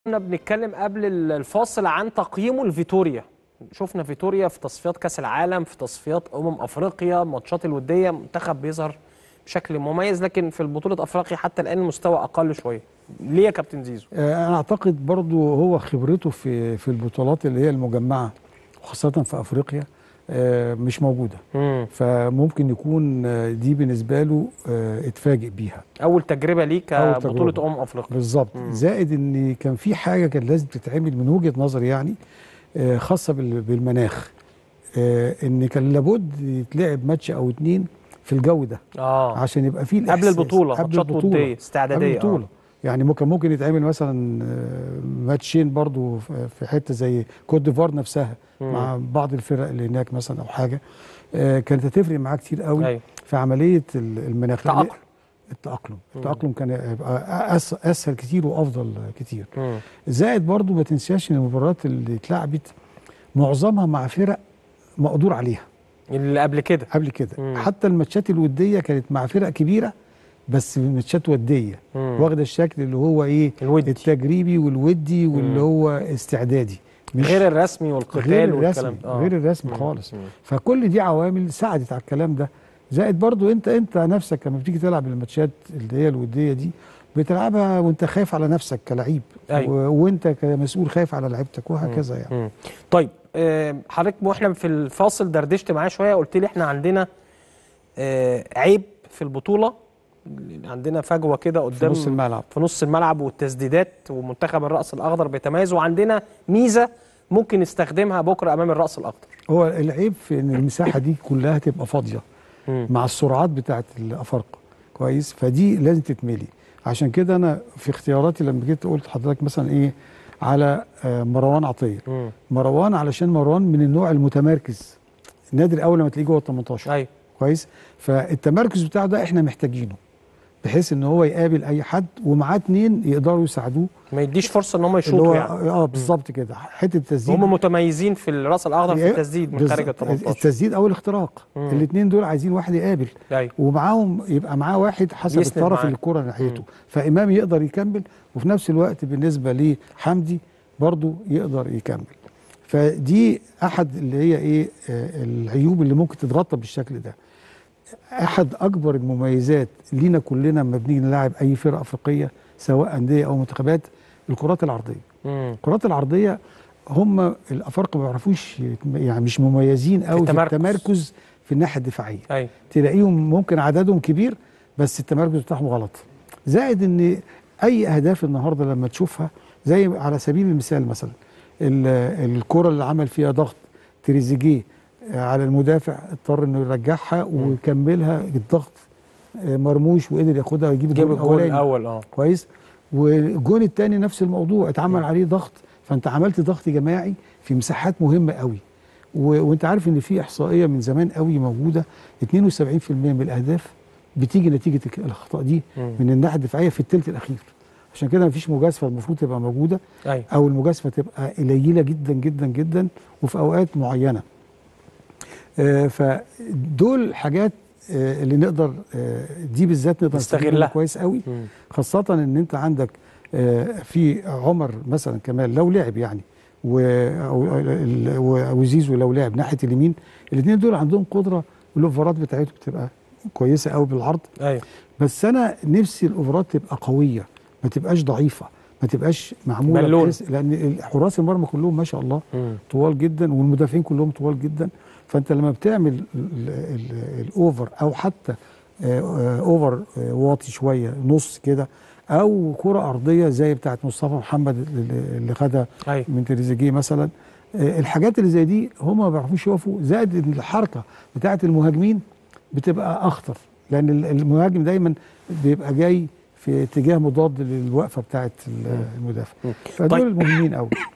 كنا بنتكلم قبل الفاصل عن تقييمه لفيتوريا شفنا فيتوريا في تصفيات كاس العالم في تصفيات امم افريقيا ماتشات الوديه منتخب بيظهر بشكل مميز لكن في البطوله افريقيا حتى الان المستوى اقل شويه ليه يا كابتن زيزو آه، انا اعتقد برضو هو خبرته في في البطولات اللي هي المجمعه وخاصه في افريقيا آه، مش موجوده مم. فممكن يكون آه، دي بالنسبه له آه، اتفاجئ بيها اول تجربه ليه أول كبطوله تجربة. امم افريقيا بالظبط مم. زائد ان كان في حاجه كان لازم تتعمل من وجهه نظري يعني آه، خاصه بال- بالمناخ آه، ان كان لابد يتلعب ماتش او اتنين في الجو ده اه عشان يبقى فيه قبل الإحساس. البطوله قبل ماتشات البطوله وديه قبل استعداديه البطوله آه. يعني ممكن ممكن يتعمل مثلا آه، ماتشين برضو في- في حته زي كوت ديفوار نفسها مم. مع بعض الفرق اللي هناك مثلا او حاجه آه، كانت هتفرق معاه كتير قوي ايوه في عمليه ال- المناخ لأن تاقلم التاقلم مم. التاقلم كان هيبقى أس- اسهل كتير وافضل كتير مم. زائد برضو ما تنساش ان المباريات اللي اتلعبت معظمها مع فرق مقدور عليها اللي قبل كده قبل كده مم. حتى الماتشات الوديه كانت مع فرق كبيره بس ماتشات وديه مم. واخده الشكل اللي هو ايه الودي التجريبي والودي واللي مم. هو استعدادي مش غير الرسمي والقتال غير والكلام الرسمي ده. آه. غير الرسمي مم. خالص مم. فكل دي عوامل ساعدت على الكلام ده زائد برضو انت انت نفسك لما بتيجي تلعب الماتشات اللي هي الوديه دي بتلعبها وانت خايف على نفسك كلعيب أيوة. و- وانت كمسؤول خايف على لعيبتك وهكذا يعني مم. طيب آه، حضرتك واحنا في الفاصل دردشت معايا شويه قلت لي احنا عندنا آه، عيب في البطوله عندنا فجوه كده في قدام نص الملعب في نص الملعب والتسديدات ومنتخب الراس الاخضر بيتميز وعندنا ميزه ممكن نستخدمها بكره امام الراس الاخضر هو العيب في ان المساحه دي كلها تبقى فاضيه مم. مع السرعات بتاعت الافارقه كويس فدي لازم تتملي عشان كده انا في اختياراتي لما جيت قلت لحضرتك مثلا ايه على آه، مروان عطيه مم. مروان علشان مروان من النوع المتمركز نادر قوي لما تلاقيه جوه ال 18 ايوه كويس فالتمركز بتاعه ده احنا محتاجينه بحيث ان هو يقابل اي حد ومعاه اتنين يقدروا يساعدوه ما يديش فرصه ان هم اللي يشوطوا هو يعني اه بالظبط كده حته التسديد هم متميزين في الراس الاخضر في إيه؟ التسديد من خارج ال بالظبط. 18 التسديد او الاختراق مم. الاثنين دول عايزين واحد يقابل ايوه ومعاهم يبقى معاه واحد حسب يسند الطرف معاه. اللي الكره ناحيته مم. فامام يقدر يكمل وفي نفس الوقت بالنسبه لحمدي برضو يقدر يكمل فدي احد اللي هي ايه آه، العيوب اللي ممكن تتغطى بالشكل ده احد اكبر المميزات لينا كلنا لما بنيجي نلاعب اي فرقه افريقيه سواء انديه او منتخبات الكرات العرضيه مم. الكرات العرضيه هم الافارقه ما بيعرفوش يتم- يعني مش مميزين قوي في التمركز. التمركز في الناحيه الدفاعيه ايوه تلاقيهم ممكن عددهم كبير بس التمركز بتاعهم غلط زائد ان اي اهداف النهارده لما تشوفها زي على سبيل المثال مثلا ال- الكره اللي عمل فيها ضغط تريزيجيه على المدافع اضطر انه يرجعها ويكملها الضغط آه، مرموش وقدر ياخدها ويجيب جاب الجول الجول الاولاني الاول اه كويس والجون الثاني نفس الموضوع اتعمل عليه ضغط فانت عملت ضغط جماعي في مساحات مهمه قوي و... وانت عارف ان في احصائيه من زمان قوي موجوده 72% من الاهداف بتيجي نتيجه الاخطاء دي مم. من الناحيه الدفاعيه في الثلث الاخير عشان كده مفيش مجازفه المفروض تبقى موجوده ايوه او المجازفه تبقى قليله جدا جدا جدا وفي اوقات معينه آه فدول حاجات آه اللي نقدر آه دي بالذات نقدر نستغلها. نستغلها كويس قوي مم. خاصة ان انت عندك آه، في عمر مثلا كمان لو لعب يعني و- أو- ال- و- وزيزو لو لعب ناحية اليمين الاثنين دول عندهم قدرة والاوفرات بتاعتهم بتبقى كويسة قوي بالعرض ايوه بس انا نفسي الاوفرات تبقى قوية ما تبقاش ضعيفة ما تبقاش معمولة بالون. بحيث- لان حراس المرمى كلهم ما شاء الله مم. طوال جدا والمدافعين كلهم طوال جدا فانت لما بتعمل ال- ال- الاوفر او حتى آه، آه، اوفر آه، واطي شويه نص كده او كره ارضيه زي بتاعت مصطفى محمد اللي اللي خدها ايوه من تريزيجيه مثلا آه، الحاجات اللي زي دي هم ما بيعرفوش يقفوا زائد إن الحركه بتاعت المهاجمين بتبقى اخطر لان ال- المهاجم دايما بيبقى جاي في اتجاه مضاد للوقفه بتاعت ال- المدافع مم. فدول طيب. المهمين قوي